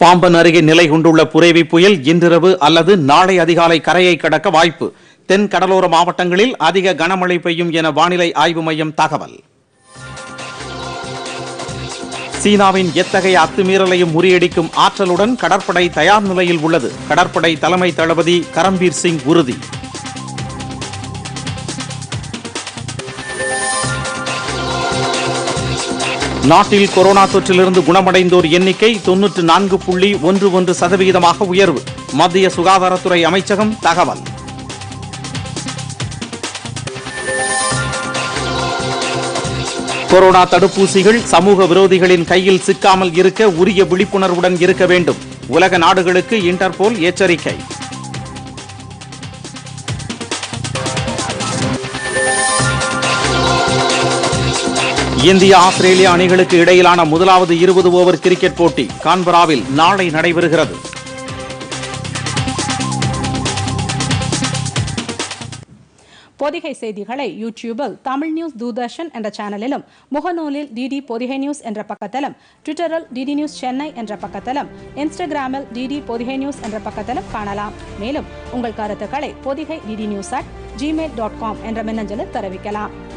பாம்பன் அருகே நிலை கொண்டுள்ள புரேவி புயல் இன்றிரவு அல்லது நாளை அதிகாலை கரையை கடக்க வாய்ப்பு தென் கடலோர மாவட்டங்களில் அதிக கனமழை பெய்யும் என வானிலை ஆய்வு மையம் தகவல் சீனாவின் எத்தகைய அத்துமீறலையும் முறியடிக்கும் ஆற்றலுடன் கடற்படை தயார் நிலையில் உள்ளது கடற்படை தலைமை தளபதி கரம்பீர் சிங் உறுதி நாட்டில் கொரோனா தொற்றிலிருந்து குணமடைந்தோர் எண்ணிக்கை தொன்னூற்று நான்கு புள்ளி ஒன்று ஒன்று சதவிகிதமாக உயர்வு மத்திய சுகாதாரத்துறை அமைச்சகம் தகவல் கொரோனா தடுப்பூசிகள் சமூக விரோதிகளின் கையில் சிக்காமல் இருக்க உரிய விழிப்புணர்வுடன் இருக்க வேண்டும் உலக நாடுகளுக்கு இன்டர்போல் எச்சரிக்கை இந்திய ஆஸ்திரேலியா அணிகளுக்கு இடையிலான முதலாவது இருபது ஓவர் கிரிக்கெட் போட்டி கான்பராவில் நாளை நடைபெறுகிறது பொதிகை செய்திகளை யூடியூபில் தமிழ் நியூஸ் தூர்தர்ஷன் என்ற சேனலிலும் முகநூலில் டிடி பொதிகை நியூஸ் என்ற பக்கத்திலும் ட்விட்டரில் டிடி நியூஸ் சென்னை என்ற பக்கத்திலும் இன்ஸ்டாகிராமில் டிடி பொதிகை நியூஸ் என்ற பக்கத்திலும் காணலாம் மேலும் உங்கள் கருத்துக்களை Podhigai DD news at Gmail dot com என்ற மின்னஞ்சலில் தெரிவிக்கலாம்